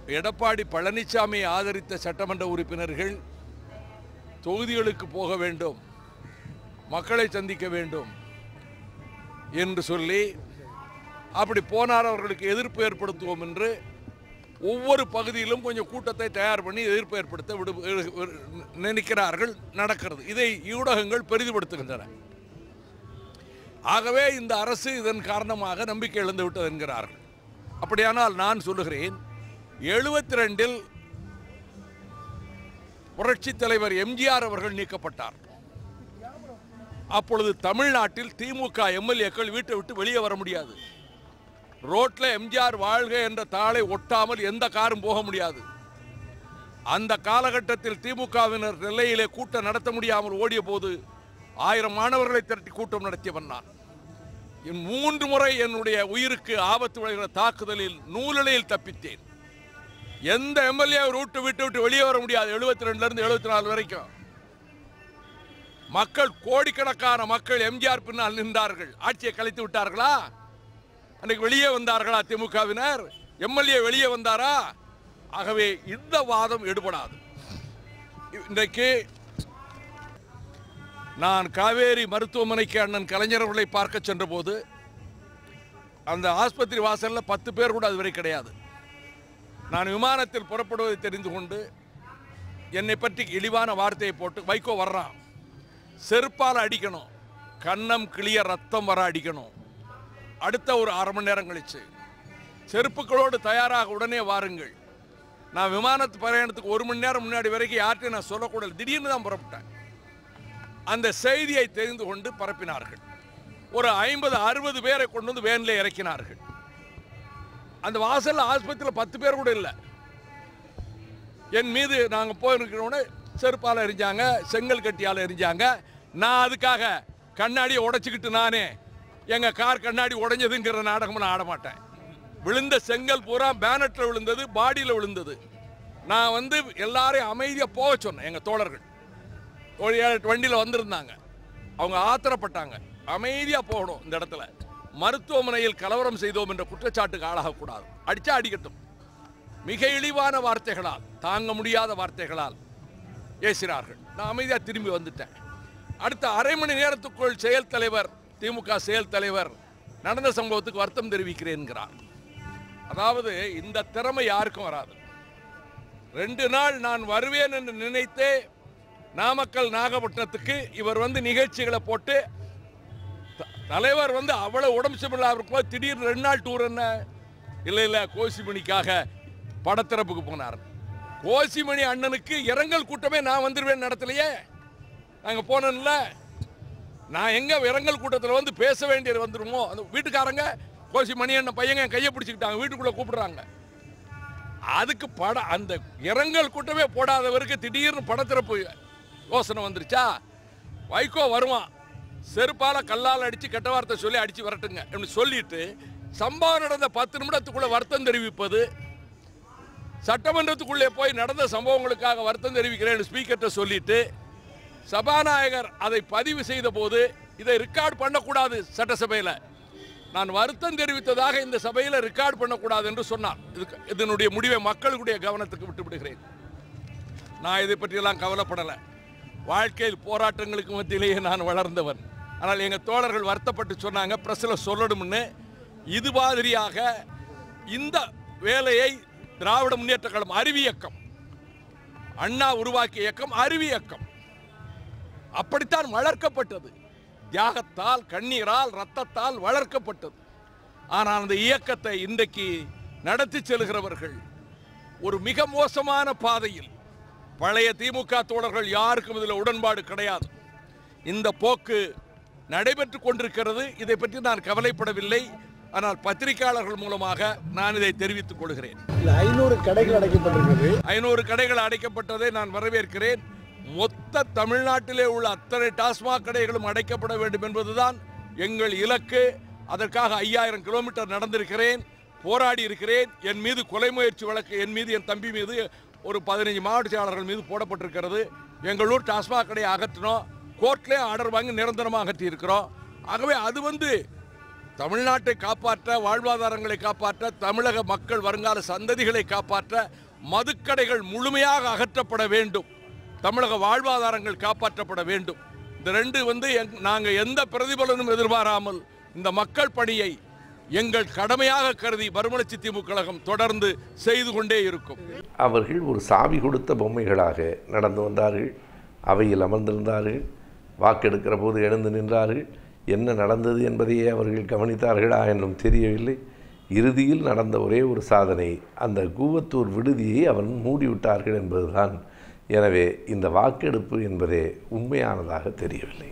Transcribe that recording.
எடப்பாடி பழனிசாமி ஆதரித்த சட்டமன்ற உறுப்பினர்கள் தொகுதிகளுக்கு போக வேண்டும் மக்களை சந்திக்க வேண்டும் என்று சொல்லி அப்படி போனார் அவர்களுக்கு எதிர்ப்பு ஏற்படுத்துவோம் என்று ஒவ்வொரு பகுதியிலும் கொஞ்சம் கூட்டத்தை தயார் பண்ணி எதிர்ப்பு ஏற்படுத்த விடு விடு- நினைக்கிறார்கள் நடக்கிறது இதை ஊடகங்கள் பெரிதுபடுத்துகின்றன ஆகவே இந்த அரசு இதன் காரணமாக நம்பிக்கை இழந்து விட்டது என்கிறார்கள் அப்படியானால் நான் சொல்லுகிறேன் எழுபத்தி ரெண்டில் புரட்சி தலைவர் எம்ஜிஆர் அவர்கள் நீக்கப்பட்டார் அப்பொழுது தமிழ்நாட்டில் திமுக எம்எல்ஏக்கள் வீட்டை விட்டு வெளியே வர முடியாது ரோட்ல எம்ஜிஆர் வாழ்க என்ற தாளை ஒட்டாமல் எந்த காரும் போக முடியாது அந்த காலகட்டத்தில் திமுகவினர் நெல்லையிலே கூட்டம் நடத்த முடியாமல் ஓடிய போது ஆயிரம் மாணவர்களை திரட்டி கூட்டம் நடத்தியவன் நான் என் மூன்று முறை என்னுடைய உயிருக்கு ஆபத்து விளைகிற தாக்குதலில் நூலிலையில் தப்பித்தேன் எந்த எம்எல்ஏ ரூட்டு விட்டு விட்டு வெளியே வர முடியாது எழுபத்தி ரெண்டுல இருந்து எழுபத்தி நாலு வரைக்கும் மக்கள் கோடிக்கணக்கான மக்கள் எம்ஜிஆர் பின்னால் நின்றார்கள் ஆட்சியை கலைத்து விட்டார்களா அன்னைக்கு வெளியே வந்தார்களா திமுகவினர் எம்எல்ஏ வெளியே வந்தாரா ஆகவே இந்த வாதம் எடுபடாது இன்றைக்கு நான் காவேரி மருத்துவமனைக்கு அண்ணன் கலைஞர் அவர்களை பார்க்க சென்றபோது அந்த ஆஸ்பத்திரி வாசல்ல பத்து பேர் கூட அதுவரை கிடையாது நான் விமானத்தில் புறப்படுவதை தெரிந்து கொண்டு என்னை பற்றி இழிவான வார்த்தையை போட்டு வைகோ வர்றான் செருப்பால் அடிக்கணும் கன்னம் கிளிய ரத்தம் வர அடிக்கணும் அடுத்த ஒரு அரை மணி நேரம் கழிச்சு செருப்புகளோடு தயாராக உடனே வாருங்கள் நான் விமானத்து பிரயாணத்துக்கு ஒரு மணி நேரம் முன்னாடி வரைக்கும் யார்கிட்டையும் நான் சொல்லக்கூடாது திடீர்னு தான் புறப்பட்டேன் அந்த செய்தியை தெரிந்து கொண்டு பரப்பினார்கள் ஒரு ஐம்பது அறுபது பேரை கொண்டு வந்து வேன்ல இறக்கினார்கள் அந்த வாசல்ல ஆஸ்பத்திரியில் பத்து பேர் கூட இல்லை என் மீது நாங்கள் போயிருக்கிறோன்னு செருப்பால் எரிஞ்சாங்க செங்கல் கட்டியால் எரிஞ்சாங்க நான் அதுக்காக கண்ணாடியை உடைச்சிக்கிட்டு நானே எங்கள் கார் கண்ணாடி உடைஞ்சதுங்கிற நாடகம் நான் ஆட மாட்டேன் விழுந்த செங்கல் பூரா பேனட்டில் விழுந்தது பாடியில் விழுந்தது நான் வந்து எல்லாரையும் அமைதியாக போக சொன்னேன் எங்கள் தோழர்கள் ஒரு ஏழு எட்டு வண்டியில் வந்திருந்தாங்க அவங்க ஆத்திரப்பட்டாங்க அமைதியாக போகணும் இந்த இடத்துல மருத்துவமனையில் கலவரம் செய்தோம் என்ற குற்றச்சாட்டுக்கு ஆளாகக்கூடாது அடிச்சா அடிக்கட்டும் மிக இழிவான வார்த்தைகளால் தாங்க முடியாத வார்த்தைகளால் ஏசினார்கள் நான் அமைதியாக திரும்பி வந்துட்டேன் அடுத்த அரை மணி நேரத்துக்குள் செயல் தலைவர் திமுக செயல் தலைவர் நடந்த சம்பவத்துக்கு வருத்தம் தெரிவிக்கிறேன்கிறார் அதாவது இந்த திறமை யாருக்கும் வராது ரெண்டு நாள் நான் வருவேன் என்று நினைத்தே நாமக்கல் நாகப்பட்டினத்துக்கு இவர் வந்து நிகழ்ச்சிகளை போட்டு த- தலைவர் வந்து அவ்வளவு உடம்பு சரியில்லாம இருக்கும்போது திடீர்னு ரெண்டு நாள் டூர் என்ன இல்லை இல்லை கோசிமணிக்காக படத்திறப்புக்கு போனார் கோசிமணி அண்ணனுக்கு இரங்கல் கூட்டமே நான் வந்துருவேன் நடத்தலையே நாங்கள் போனோம்ல நான் எங்க இரங்கல் கூட்டத்தில் வந்து பேச வேண்டியது வந்துருமோ அந்த வீட்டுக்காரங்க கோசிமணி அண்ணன் பையங்க என் கையை பிடிச்சிக்கிட்டாங்க வீட்டுக்குள்ள கூப்பிடுறாங்க அதுக்கு பட அந்த இரங்கல் கூட்டமே போடாதவருக்கு திடீர்னு படத்திறப்பு யோசனை வந்துருச்சா வைகோ வருவான் செருப்பால கல்லால் அடிச்சு கெட்ட வார்த்தை சொல்லி அடிச்சு வரட்டுங்க அப்படின்னு சொல்லிட்டு சம்பவம் நடந்த பத்து நிமிடத்துக்குள்ள வருத்தம் தெரிவிப்பது சட்டமன்றத்துக்குள்ளே போய் நடந்த சம்பவங்களுக்காக வருத்தம் தெரிவிக்கிறேன் ஸ்பீக்கர்கிட்ட சொல்லிட்டு சபாநாயகர் அதை பதிவு செய்த போது இதை ரெக்கார்ட் பண்ணக்கூடாது சட்டசபையில் நான் வருத்தம் தெரிவித்ததாக இந்த சபையில் ரெக்கார்ட் பண்ணக்கூடாது என்று சொன்னார் இதுக்கு இதனுடைய முடிவை மக்களுடைய கவனத்துக்கு விட்டு விடுகிறேன் நான் இதை பற்றியெல்லாம் கவலைப்படலை வாழ்க்கையில் போராட்டங்களுக்கு மத்தியிலேயே நான் வளர்ந்தவன் ஆனால் எங்கள் தோழர்கள் வருத்தப்பட்டு சொன்னாங்க பிரஸில் சொல்லணும்னு இது மாதிரியாக இந்த வேலையை திராவிட முன்னேற்ற கழகம் அறிவியக்கம் அண்ணா உருவாக்கிய இயக்கம் அறிவியக்கம் அப்படித்தான் வளர்க்கப்பட்டது தியாகத்தால் கண்ணீரால் ரத்தத்தால் வளர்க்கப்பட்டது ஆனால் அந்த இயக்கத்தை இன்றைக்கு நடத்தி செல்கிறவர்கள் ஒரு மிக மோசமான பாதையில் பழைய திமுக தோழர்கள் யாருக்கும் இதில் உடன்பாடு கிடையாது இந்த போக்கு நடைபெற்று கொண்டிருக்கிறது இதை பற்றி நான் கவலைப்படவில்லை ஆனால் பத்திரிகையாளர்கள் மூலமாக நான் இதை தெரிவித்துக் கொள்கிறேன் இல்ல ஐநூறு கடைகள் அடைக்கப்பட்டிருக்கிறது ஐநூறு கடைகள் அடைக்கப்பட்டதை நான் வரவேற்கிறேன் மொத்த தமிழ்நாட்டிலே உள்ள அத்தனை டாஸ்மாக் கடைகளும் அடைக்கப்பட வேண்டும் என்பதுதான் எங்கள் இலக்கு அதற்காக ஐயாயிரம் கிலோமீட்டர் நடந்திருக்கிறேன் போராடி இருக்கிறேன் என் மீது கொலை முயற்சி வழக்கு என் மீது என் தம்பி மீது ஒரு பதினைஞ்சு மாவட்ட செயலாளர்கள் மீது போடப்பட்டிருக்கிறது எங்களூர் டாஸ்மாக் கடையை அகற்றினோம் கோர்ட்லேயே ஆர்டர் வாங்கி நிரந்தரமாக அகற்றி இருக்கிறோம் ஆகவே அது வந்து தமிழ்நாட்டை காப்பாற்ற வாழ்வாதாரங்களை காப்பாற்ற தமிழக மக்கள் வருங்கால சந்ததிகளை காப்பாற்ற மதுக்கடைகள் முழுமையாக அகற்றப்பட வேண்டும் தமிழக வாழ்வாதாரங்கள் காப்பாற்றப்பட வேண்டும் இந்த ரெண்டு வந்து நாங்கள் எந்த பிரதிபலனும் எதிர்பாராமல் இந்த மக்கள் பணியை எங்கள் கடமையாக கருதி மறுமலர்ச்சி திமுக கழகம் தொடர்ந்து செய்து கொண்டே இருக்கும் அவர்கள் ஒரு சாவி கொடுத்த பொம்மைகளாக நடந்து வந்தார்கள் அவையில் அமர்ந்திருந்தார்கள் வாக்கெடுக்கிற போது எழுந்து நின்றார்கள் என்ன நடந்தது என்பதையே அவர்கள் கவனித்தார்களா என்றும் தெரியவில்லை இறுதியில் நடந்த ஒரே ஒரு சாதனை அந்த கூவத்தூர் விடுதியை அவன் மூடிவிட்டார்கள் என்பதுதான் எனவே இந்த வாக்கெடுப்பு என்பதே உண்மையானதாக தெரியவில்லை